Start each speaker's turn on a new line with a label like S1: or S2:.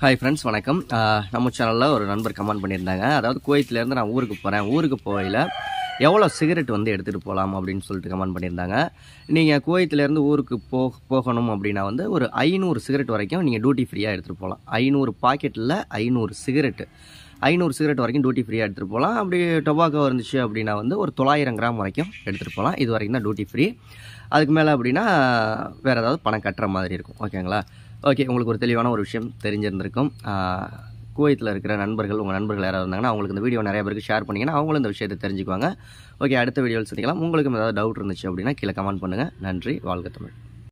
S1: hi friends வணக்கம் ஆஹ் நம்ம சேனலில் ஒரு நண்பர் கமெண்ட் பண்ணியிருந்தாங்க அதாவது குவைத்லேருந்து நான் ஊருக்கு போகிறேன் ஊருக்கு போகையில் எவ்வளோ சிகரெட் வந்து எடுத்துகிட்டு போகலாம் அப்படின்னு சொல்லிட்டு கமெண்ட் பண்ணியிருந்தாங்க நீங்கள் குவைத்லேருந்து ஊருக்கு போ போகணும் அப்படின்னா வந்து ஒரு ஐநூறு சிகரெட் வரைக்கும் நீங்கள் டியூட்டி ஃப்ரீயாக எடுத்துகிட்டு போகலாம் ஐநூறு பாக்கெட்டில் ஐநூறு சிகரெட்டு ஐநூறு சிகரெட் வரைக்கும் டியூட்டி ஃப்ரீயாக எடுத்துகிட்டு போகலாம் அப்படி டொபாக்கோ இருந்துச்சு அப்படின்னா வந்து ஒரு தொள்ளாயிரம் கிராம் வரைக்கும் எடுத்துகிட்டு போகலாம் இது வரைக்கும் தான் டியூட்டி ஃப்ரீ அதுக்கு மேலே அப்படின்னா வேறு ஏதாவது பணம் கட்டுற மாதிரி இருக்கும் ஓகேங்களா ஓகே உங்களுக்கு ஒரு தெளிவான ஒரு விஷயம் தெரிஞ்சிருந்திருக்கும் குவைத்தில் இருக்கிற நண்பர்கள் உங்கள் நண்பர்கள் யாராவது இருந்தாங்கன்னா அவங்களுக்கு இந்த வீடியோ நிறைய பேருக்கு ஷேர் பண்ணிங்கன்னா அவங்களும் இந்த விஷயத்தை தெரிஞ்சுக்குவாங்க ஓகே அடுத்த வீடியோவில் சந்திக்கலாம் உங்களுக்கும் ஏதாவது டவுட் இருந்துச்சு அப்படின்னா கீழே கமெண்ட் பண்ணுங்கள் நன்றி வாழ்க தமிழ்